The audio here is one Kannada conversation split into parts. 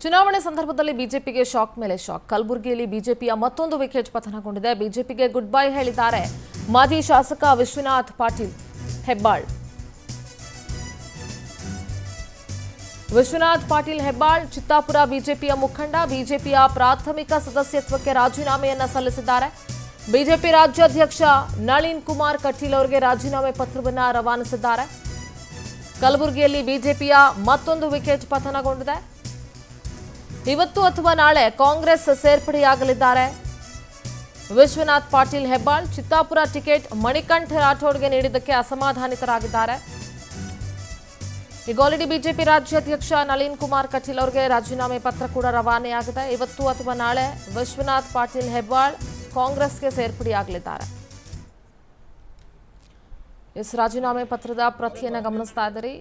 ಚುನಾವಣೆ ಸಂದರ್ಭದಲ್ಲಿ ಬಿಜೆಪಿಗೆ ಶಾಕ್ ಮೇಲೆ ಶಾಕ್ ಕಲಬುರಗಿಯಲ್ಲಿ ಬಿಜೆಪಿಯ ಮತ್ತೊಂದು ವಿಕೆಟ್ ಪತನಗೊಂಡಿದೆ ಬಿಜೆಪಿಗೆ ಗುಡ್ ಬೈ ಹೇಳಿದ್ದಾರೆ ಮಾಜಿ ಶಾಸಕ ವಿಶ್ವನಾಥ್ ಪಾಟೀಲ್ ಹೆಬ್ಬಾಳ್ ವಿಶ್ವನಾಥ್ ಪಾಟೀಲ್ ಹೆಬ್ಬಾಳ್ ಚಿತ್ತಾಪುರ ಬಿಜೆಪಿಯ ಮುಖಂಡ ಬಿಜೆಪಿಯ ಪ್ರಾಥಮಿಕ ಸದಸ್ಯತ್ವಕ್ಕೆ ರಾಜೀನಾಮೆಯನ್ನ ಸಲ್ಲಿಸಿದ್ದಾರೆ ಬಿಜೆಪಿ ರಾಜ್ಯಾಧ್ಯಕ್ಷ ನಳಿನ್ ಕುಮಾರ್ ಕಟೀಲ್ ಅವರಿಗೆ ರಾಜೀನಾಮೆ ಪತ್ರವನ್ನ ರವಾನಿಸಿದ್ದಾರೆ ಕಲಬುರಗಿಯಲ್ಲಿ ಬಿಜೆಪಿಯ ಮತ್ತೊಂದು ವಿಕೆಟ್ ಪತನಗೊಂಡಿದೆ ಇವತ್ತು ಅಥವಾ ನಾಳೆ ಕಾಂಗ್ರೆಸ್ ಸೇರ್ಪಡೆಯಾಗಲಿದ್ದಾರೆ ವಿಶ್ವನಾಥ್ ಪಾಟೀಲ್ ಹೆಬ್ಬಾಳ್ ಚಿತ್ತಾಪುರ ಟಿಕೆಟ್ ಮಣಿಕಂಠ ರಾಠೋಡ್ಗೆ ನೀಡಿದ್ದಕ್ಕೆ ಅಸಮಾಧಾನಿತರಾಗಿದ್ದಾರೆ ಈಗ ಆಲ್ರೆಡಿ ಬಿಜೆಪಿ ರಾಜ್ಯಾಧ್ಯಕ್ಷ ನಳಿನ್ ಕುಮಾರ್ ಕಟೀಲ್ ಅವರಿಗೆ ರಾಜೀನಾಮೆ ಪತ್ರ ಕೂಡ ರವಾನೆಯಾಗಿದೆ ಇವತ್ತು ಅಥವಾ ನಾಳೆ ವಿಶ್ವನಾಥ್ ಪಾಟೀಲ್ ಹೆಬ್ಬಾಳ್ ಕಾಂಗ್ರೆಸ್ಗೆ ಸೇರ್ಪಡೆಯಾಗಲಿದ್ದಾರೆ ಎಸ್ ರಾಜೀನಾಮೆ ಪತ್ರದ ಪ್ರತಿಯನ್ನ ಗಮನಿಸ್ತಾ ಇದ್ದೀರಿ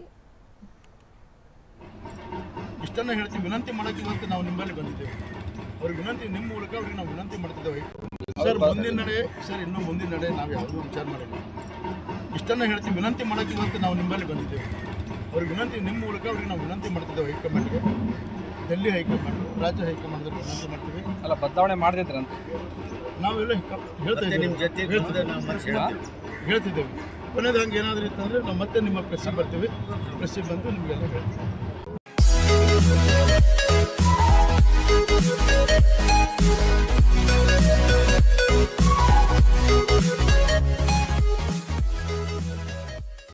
ಇಷ್ಟನ್ನು ಹೇಳ್ತೀವಿ ವಿನಂತಿ ಮಾಡೋಕ್ಕೆ ಇವತ್ತು ನಾವು ನಿಮ್ಮಲ್ಲಿ ಬಂದಿದ್ದೇವೆ ಅವ್ರಿಗೆ ವಿನಂತಿ ನಿಮ್ಮ ಮೂಲಕ ಅವ್ರಿಗೆ ನಾವು ವಿನಂತಿ ಮಾಡ್ತಿದ್ದೇವೆ ಸರ್ ಮುಂದಿನ ನಡೆ ಸರ್ ಇನ್ನೂ ಮುಂದಿನ ನಡೆ ನಾವು ಯಾವುದೂ ವಿಚಾರ ಮಾಡಿಲ್ಲ ಇಷ್ಟನ್ನು ಹೇಳ್ತೀವಿ ವಿನಂತಿ ಮಾಡೋಕ್ಕೆ ಇವತ್ತು ನಾವು ನಿಮ್ಮಲ್ಲಿ ಬಂದಿದ್ದೇವೆ ಅವ್ರಿಗೆ ವಿನಂತಿ ನಿಮ್ಮ ಮೂಲಕ ಅವ್ರಿಗೆ ನಾವು ವಿನಂತಿ ಮಾಡ್ತಿದ್ದೇವೆ ಹೈಕಮಾಂಡ್ಗೆ ಡೆಲ್ಲಿ ಹೈಕಮಾಂಡ್ ರಾಜ್ಯ ಹೈಕಮಾಂಡ್ಗೆ ವಿನಂತಿ ಮಾಡ್ತೀವಿ ಅಲ್ಲ ಬದಲಾವಣೆ ಮಾಡ್ತಿದ್ರಂತ ನಾವೆಲ್ಲ ಹಿಕ- ಹೇಳ್ತಾ ಇದ್ದೇವೆ ಹೇಳ್ತಿದ್ದೇವೆ. ಹೇಳ್ತಿದ್ದೇವೆ ಕೊನೆದು ಹಂಗೆ ಏನಾದರೂ ಇತ್ತಂದರೆ ನಾವು ಮತ್ತೆ ನಿಮ್ಮ ಪ್ರೆಸ್ಸಿಗೆ ಬರ್ತೀವಿ ಪ್ರೆಸ್ಸಿಗೆ ಬಂದು ನಿಮಗೆಲ್ಲ ಹೇಳ್ತೀವಿ